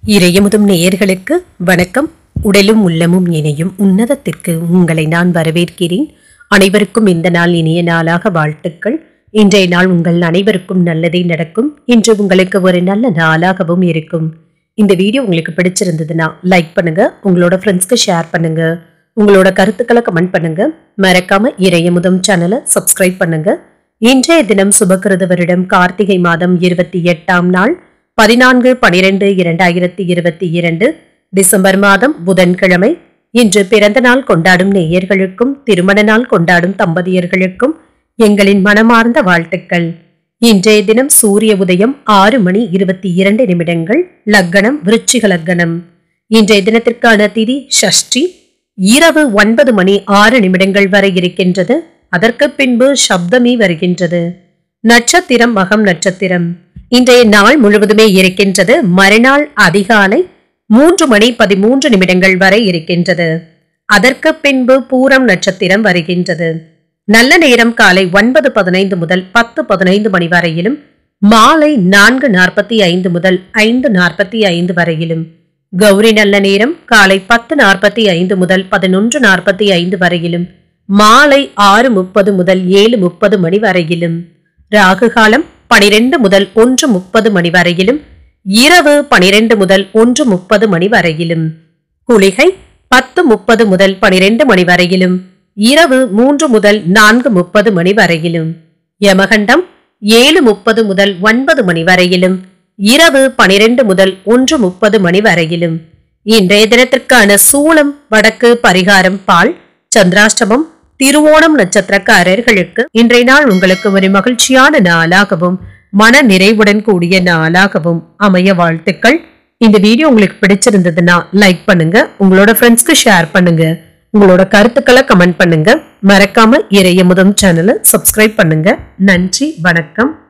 இறையமுதும் நேயர்களுக்கு வணக்கம் உடலும் உள்ளமும் இணையும் உன்னதத்திற்கு உங்களை நான் வரவேற்கிறேன் அனைவருக்கும் இந்த நாள் இனிய நாளாக வாழ்த்துக்கள் இன்றைய நாள் உங்கள் அனைவருக்கும் நல்லதே நடக்கும் இன்று உங்களுக்கு ஒரு நல்ல நாளாகவும் இருக்கும் இந்த வீடியோ உங்களுக்கு பிடிச்சிருந்ததுன்னா லைக் பண்ணுங்க உங்களோட ஃப்ரெண்ட்ஸ்க்கு ஷேர் பண்ணுங்க உங்களோட கருத்துக்களை கமெண்ட் பண்ணுங்க மறக்காம இறையமுதம் சேனலை சப்ஸ்கிரைப் பண்ணுங்க இன்றைய தினம் சுபகிருத வருடம் கார்த்திகை மாதம் இருபத்தி எட்டாம் நாள் பதினான்கு பனிரெண்டு இரண்டாயிரத்தி இருபத்தி இரண்டு டிசம்பர் மாதம் புதன்கிழமை இன்று பிறந்த நாள் கொண்டாடும் நேயர்களுக்கும் திருமண நாள் கொண்டாடும் தம்பதியர்களுக்கும் எங்களின் மனமார்ந்த வாழ்த்துக்கள் இன்றைய தினம் சூரிய உதயம் ஆறு மணி இருபத்தி இரண்டு நிமிடங்கள் லக்கணம் விருச்சிக லக்கணம் இன்றைய தினத்திற்கான திதி ஷஷ்டி இரவு ஒன்பது மணி ஆறு நிமிடங்கள் வரை இருக்கின்றது அதற்கு பின்பு சப்தமி வருகின்றது நட்சத்திரம் மகம் நட்சத்திரம் இன்றைய நாள் முழுவதுமே இருக்கின்றது மறுநாள் அதிகாலை மூன்று மணி பதிமூன்று நிமிடங்கள் வரை இருக்கின்றது அதற்கு பின்பு பூரம் நட்சத்திரம் வருகின்றது நல்ல நேரம் காலை ஒன்பது பதினைந்து முதல் பத்து பதினைந்து மணி வரையிலும் மாலை நான்கு நாற்பத்தி ஐந்து முதல் ஐந்து நாற்பத்தி ஐந்து வரையிலும் கௌரி நல்ல நேரம் காலை பத்து நாற்பத்தி ஐந்து முதல் பதினொன்று நாற்பத்தி ஐந்து வரையிலும் மாலை ஆறு முப்பது முதல் ஏழு முப்பது மணி வரையிலும் ராகு காலம் பனிரெண்டு முதல் ஒன்று முப்பது மணி வரையிலும் இரவு பனிரெண்டு முதல் ஒன்று முப்பது மணி வரையிலும் குளிகை பத்து முப்பது முதல் பனிரெண்டு மணி வரையிலும் இரவு மூன்று முதல் நான்கு முப்பது மணி வரையிலும் யமகண்டம் ஏழு முப்பது முதல் ஒன்பது மணி வரையிலும் இரவு பனிரெண்டு முதல் ஒன்று முப்பது மணி வரையிலும் இன்றைய தினத்திற்கான சூளம் வடக்கு பரிகாரம் பால் சந்திராஷ்டமம் திருவோணம் நட்சத்திரக்காரர்களுக்கு இன்றைய நாள் உங்களுக்கு ஒரு மகிழ்ச்சியான நாளாகவும் மன நிறைவுடன் கூடிய நாளாகவும் அமைய வாழ்த்துக்கள் இந்த வீடியோ உங்களுக்கு பிடிச்சிருந்ததுன்னா லைக் பண்ணுங்க உங்களோட ஃப்ரெண்ட்ஸ்க்கு ஷேர் பண்ணுங்க உங்களோட கருத்துக்களை கமெண்ட் பண்ணுங்க மறக்காம இறைய முதம் சேனலை சப்ஸ்கிரைப் பண்ணுங்க நன்றி வணக்கம்